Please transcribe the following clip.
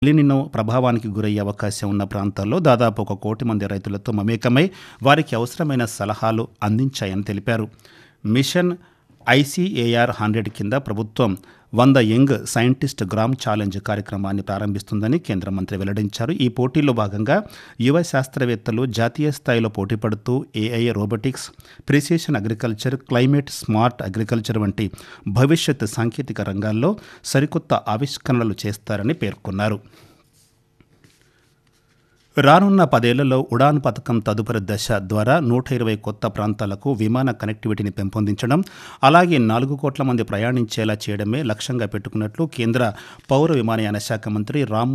El Niño ప్రభావానికి గురయ్యే అవకాశం ఉన్న ప్రాంతాల్లో దాదాపు ఒక కోటి మంది రైతులతో మమేకమై వారికి అవసరమైన సలహాలు అందించాయని తెలిపారు మిషన్ ఐసీఏఆర్ హండ్రెడ్ కింద ప్రభుత్వం వంద యంగ్ సైంటిస్ట్ గ్రామ్ ఛాలెంజ్ కార్యక్రమాన్ని ప్రారంభిస్తుందని కేంద్ర మంత్రి వెల్లడించారు ఈ పోటీలో భాగంగా యువ శాస్త్రవేత్తలు జాతీయ స్థాయిలో పోటీపడుతూ AI robotics precision agriculture climate smart agriculture వంటి భవిష్యత్ సాంకేతిక రంగాల్లో సరికొత్త ఆవిష్కరణలు చేస్తారని పేర్కొన్నారు రానున్న పదేళ్లలో ఉడాన్ పథకం తదుపరి దశ ద్వారా నూట ఇరవై కొత్త ప్రాంతాలకు విమాన కనెక్టివిటీని పెంపొందించడం అలాగే నాలుగు కోట్ల మంది ప్రయాణించేలా చేయడమే లక్ష్యంగా పెట్టుకున్నట్లు కేంద్ర పౌర విమానయాన శాఖ మంత్రి రామ్